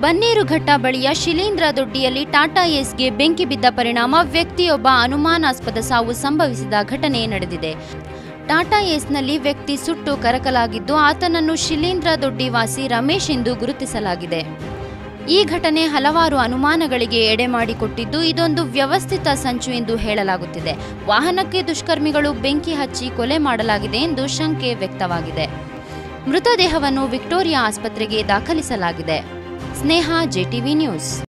ಬನ್ನೇರುಘಟ್ಟ ಬಳಿಯ ಶಿಲೀಂಧ್ರ ದೊಡ್ಡಿಯಲ್ಲಿ ಟಾಟಾ ಏಸ್ಗೆ ಬೆಂಕಿ ಬಿದ್ದ ಪರಿಣಾಮ ವ್ಯಕ್ತಿಯೊಬ್ಬ ಅನುಮಾನಾಸ್ಪದ ಸಾವು ಸಂಭವಿಸಿದ ಘಟನೆ ನಡೆದಿದೆ ಟಾಟಾ ಏಸ್ನಲ್ಲಿ ವ್ಯಕ್ತಿ ಸುಟ್ಟು ಕರಕಲಾಗಿದ್ದು ಆತನನ್ನು ಶಿಲೀಂಧ್ರ ದೊಡ್ಡಿ ವಾಸಿ ರಮೇಶ್ ಎಂದು ಗುರುತಿಸಲಾಗಿದೆ ಈ ಘಟನೆ ಹಲವಾರು ಅನುಮಾನಗಳಿಗೆ ಎಡೆ ಮಾಡಿಕೊಟ್ಟಿದ್ದು ಇದೊಂದು ವ್ಯವಸ್ಥಿತ ಸಂಚು ಎಂದು ಹೇಳಲಾಗುತ್ತಿದೆ ವಾಹನಕ್ಕೆ ದುಷ್ಕರ್ಮಿಗಳು ಬೆಂಕಿ ಹಚ್ಚಿ ಕೊಲೆ ಮಾಡಲಾಗಿದೆ ಎಂದು ಶಂಕೆ ವ್ಯಕ್ತವಾಗಿದೆ ಮೃತದೇಹವನ್ನು ವಿಕ್ಟೋರಿಯಾ ಆಸ್ಪತ್ರೆಗೆ ದಾಖಲಿಸಲಾಗಿದೆ ಸ್ನೇಹ ಜೆಟಿವಿ ನ್ಯೂಸ್